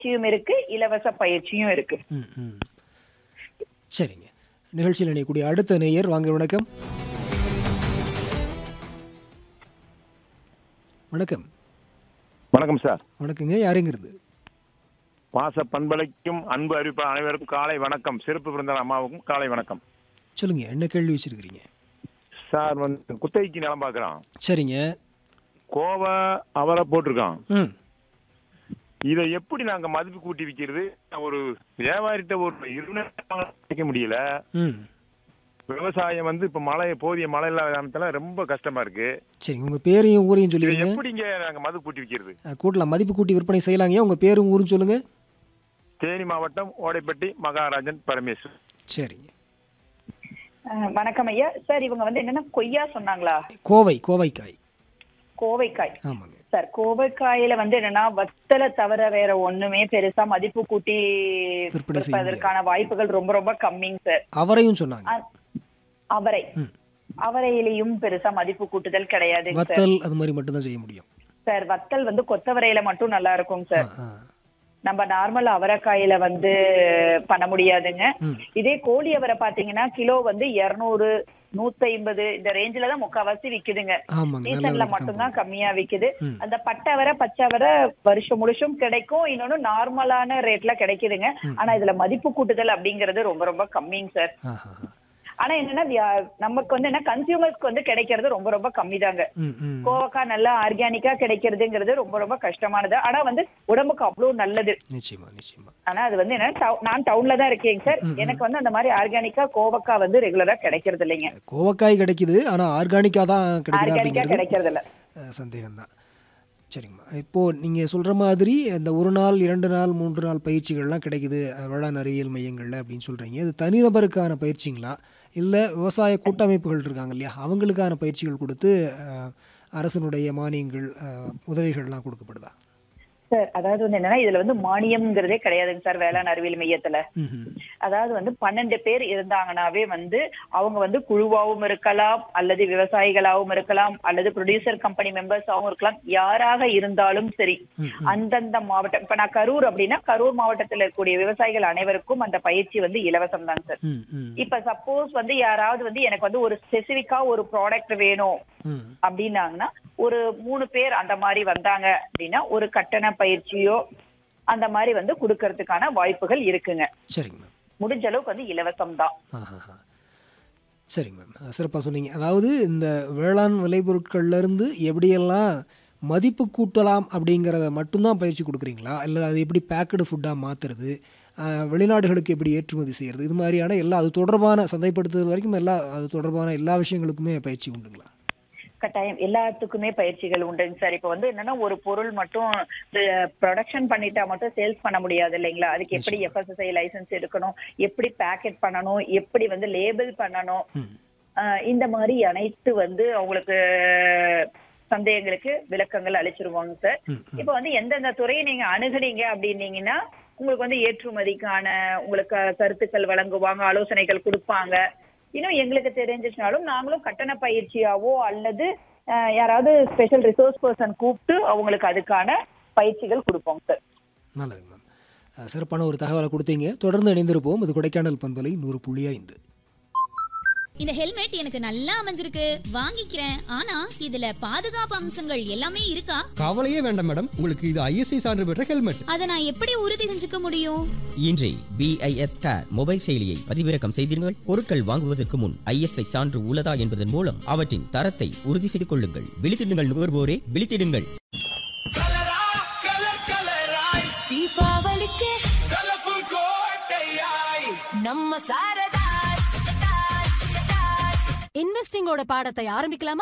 பயிற்சியும் இருக்கு இலவச பயிற்சியும் இருக்கு ம் ம் சரிங்க நிகழ்ச்சியில் இணையக்கூடிய அடுத்த நேயர் வாங்க வணக்கம் வணக்கம் வணக்கம் சார் வணக்கங்க யாருங்கிறது வாச பண்பலைக்கும் அன்பு அறிவிப்பு அனைவருக்கும் காலை வணக்கம் சிறப்பு பிறந்த அம்மாவுக்கும் காலை வணக்கம் சொல்லுங்க என்ன கேள்வி வச்சிருக்கிறீங்க சார் வந்து குத்தகைக்கு நிலம் பார்க்குறோம் சரிங்க கோவா அவரை போட்டிருக்கோம் ம் இதை எப்படி நாங்க மதிப்பு கூட்டி விற்கிறது ஒரு வியாபாரிட்ட ஒரு இருநூறு வைக்க முடியல ம் விவசாயம் வந்து இப்ப மழை போதிய மழை இல்லாத காரணத்துல ரொம்ப கஷ்டமா இருக்கு சரிங்க உங்கள் பேரையும் ஊரையும் இதை சொல்லிடுங்க எப்படிங்க நாங்க மதிப்பு கூட்டி விற்கிறது அஹ், கூட்டலாம் மதிப்பு கூட்டி விற்பனை செய்யலாங்க உங்கள் பேரும் ஊரும் சொல்லுங்க தேனி மாவட்டம் ஓடைப்பட்டி மகாராஜன் பரமேஸ்வர் சரிங்க அஹ், வணக்கம் ஐயா சார் இவங்க வந்து என்னன்னா கொய்யா சொன்னாங்களா கோவை கோவைக்காய் கோவைக்காய் ஆமாங்க சார் கோவைக்காயில வந்து என்னன்னா வத்தலை தவிர வேற ஒண்ணுமே பெருசா மதிப்பு கூட்டி விற்பனை செய்ய விற்பதற்கான வாய்ப்புகள் ரொம்ப ரொம்ப கம்மிங்க சார் அவரையும் சொன்னாங்க அ- அவரை ம். அவரையிலையும் பெருசா மதிப்பு கூட்டுதல் கிடையாதுங்க சார் வத்தல் அது மாதிரி மட்டும்தான் செய்ய முடியும் சார் வத்தல் வந்து கொத்தவரையில மட்டும் நல்லா இருக்கும் சார் ஆ நம்ம நார்மல் அவரைக்காயில வந்து பண்ண முடியாதுங்க ம். இதே கோழி அவரை பாத்தீங்கன்னா கிலோ வந்து இருநூறு நூத்தி ஐம்பது இந்த ரேஞ்சில தான் முக்காவாசி விக்குதுங்க ஆமாங்க நல்ல சீசன்ல விலைக்கு மட்டும்தான் தான் கம்மியா விக்குது ம். அந்த பட்டை வரை பச்சை வரை வருஷம் முழுசும் கிடைக்கும் இன்னொன்னு நார்மலான ரேட்ல கிடைக்குதுங்க ஆனா இதுல மதிப்பு கூட்டுதல் அப்படிங்கறது ரொம்ப ரொம்ப கம்மிங்க சார் ஆஹா ஆனா என்னன்னா வியா- நமக்கு வந்து என்ன கன்சியூமர்ஸ்க்கு வந்து கிடைக்கிறது ரொம்ப ரொம்ப கம்மி தாங்க ம் ம் கோவக்காய் நல்லா ஆர்கானிக்கா கிடைக்கிறதுங்கிறது ரொம்ப ரொம்ப கஷ்டமானது ஆனா வந்து உடம்புக்கு அவ்வளவு நல்லது நிச்சயமா நிச்சயமா ஆனா அது வந்து என்ன டவு- நான் டவுன்ல தான் இருக்கேங்க சார் எனக்கு வந்து அந்த மாதிரி ஆர்கானிக்கா கோவக்காய் வந்து ரெகுலரா கிடைக்கிறது இல்லைங்க கோவக்காய் கிடைக்குது ஆனா ஆர்கானிக்கா தான் கிடைக்குதா ஆர்கானிக்கா அப்படிங்கிறது கிடைக்கிறது இல்ல சந்தேகம்தான் சரிங்கம்மா இப்போது நீங்கள் சொல்கிற மாதிரி இந்த ஒரு நாள் இரண்டு நாள் மூன்று நாள் பயிற்சிகள்லாம் கிடைக்குது அஹ், வேளாண் அறிவியல் மையங்களில் அப்படின்னு சொல்கிறீங்க இது தனிநபருக்கான பயிற்சிங்களா இல்லை விவசாய கூட்டமைப்புகள் இருக்காங்க இல்லையா அவங்களுக்கான பயிற்சிகள் கொடுத்து அஹ், அரசனுடைய மானியங்கள் அஹ், உதவிகள்லாம் கொடுக்கப்படுதா சார் அதாவது வந்து என்னன்னா இதுல வந்து மானியம்ங்கிறதே கிடையாதுங்க சார் வேளாண் அறிவியல் மையத்துல ம்ஹும். அதாவது வந்து பன்னெண்டு பேர் இருந்தாங்கனாவே வந்து அவங்க வந்து குழுவாவும் இருக்கலாம் அல்லது விவசாயிகளாகவும் இருக்கலாம் அல்லது ப்ரொடியூசர் கம்பெனி மெம்பர்ஸாகவும் இருக்கலாம் யாராக இருந்தாலும் சரி ம், அந்தந்த மாவட்டம் இப்ப நான் கரூர் அப்படின்னா கரூர் மாவட்டத்தில் இருக்கக்கூடிய விவசாயிகள் அனைவருக்கும் அந்த பயிற்சி வந்து இலவசம் தான் சார் ம் ம் இப்ப சப்போஸ் வந்து யாராவது வந்து எனக்கு வந்து ஒரு ஸ்பெசிபிக்கா ஒரு ப்ராடக்ட் வேணும் ம் அப்படின்னாங்கன்னா ஒரு மூணு பேர் அந்த மாதிரி வந்தாங்க அப்படின்னா ஒரு கட்டண பயிற்சியோ அந்த மாதிரி வந்து கொடுக்கறதுக்கான வாய்ப்புகள் இருக்குங்க சரிங்க மேம் முடிஞ்ச அளவுக்கு வந்து இலவசம் தான் ஆஹாஹா. சரிங்க மேம் சிறப்பாக சொன்னீங்க அதாவது இந்த வேளாண் விளைபொருட்கள்லேருந்து எப்படியெல்லாம் மதிப்பு கூட்டலாம் அப்படிங்கிறத மட்டும்தான் பயிற்சி கொடுக்குறீங்களா இல்லை அது எப்படி பேக்கடு ஃபுட்டாக மாற்றுறது வெளிநாடுகளுக்கு எப்படி ஏற்றுமதி செய்கிறது இது மாதிரியான எல்லா அது தொடர்பான சந்தைப்படுத்துதல் வரைக்கும் எல்லா அது தொடர்பான எல்லா விஷயங்களுக்குமே பயிற்சி உண்டுங்களா கட்டாயம் எல்லாத்துக்குமே பயிற்சிகள் உண்டுங்க சார் இப்போ வந்து என்னன்னா ஒரு பொருள் மட்டும் ப்ரொடக்ஷன் பண்ணிட்டா மட்டும் சேல்ஸ் பண்ண முடியாது இல்லைங்களா அதுக்கு எப்படி எஃப்எஸ்எஸ்ஐ லைசன்ஸ் எடுக்கணும் எப்படி பேக்கெட் பண்ணணும் எப்படி வந்து லேபிள் பண்ணணும் ம் ஆஹ் இந்த மாதிரி அனைத்து வந்து அவங்களுக்கு சந்தேகங்களுக்கு விளக்கங்கள் அளிச்சிருவாங்க சார் ம், இப்போ வந்து எந்தெந்த துறையை நீங்க அணுகுனீங்க அப்படின்னீங்கன்னா உங்களுக்கு வந்து ஏற்றுமதிக்கான உங்களுக்கு கருத்துக்கள் வழங்குவாங்க ஆலோசனைகள் கொடுப்பாங்க இன்னும் எங்களுக்கு தெரிஞ்சிச்சுனாலும் நாங்களும் கட்டண பயிற்சியாவோ அல்லது ஆஹ் யாராவது ஸ்பெஷல் ரிசோர்ஸ் பர்சன் கூப்பிட்டு அவங்களுக்கு அதுக்கான பயிற்சிகள் கொடுப்போம் சார் நல்லது மேம் அஹ், சிறப்பான ஒரு தகவலை கொடுத்தீங்க தொடர்ந்து இணைந்திருப்போம் இது கொடைக்கானல் பண்பலை நூறு புள்ளி ஐந்து இந்த ஹெல்மெட் எனக்கு நல்லா அமைஞ்சிருக்கு வாங்கிக்கிறேன் ஆனா இதுல பாதுகாப்பு அம்சங்கள் எல்லாமே இருக்கா கவலையே வேண்டாம் மேடம் உங்களுக்கு இது ஐஎஸ்ஐ சான்று பெற்ற ஹெல்மெட் அதை நான் எப்படி உறுதி செஞ்சுக்க முடியும் இன்றே பிஐஎஸ் கேர் மொபைல் செயலியை பதிவிறக்கம் செய்தீர்கள் பொருட்கள் வாங்குவதற்கு முன் ஐஎஸ்ஐ சான்று உள்ளதா என்பதன் மூலம் அவற்றின் தரத்தை உறுதி செய்து கொள்ளுங்கள் விழித்திடுங்கள் நுகர்வோரே விழித்திடுங்கள் ದೀಪಾವಳಿಗೆ நம்ம சாரதாஸ் இன்வெஸ்டிங்கோட பாடத்தை ஆரம்பிக்கலாமா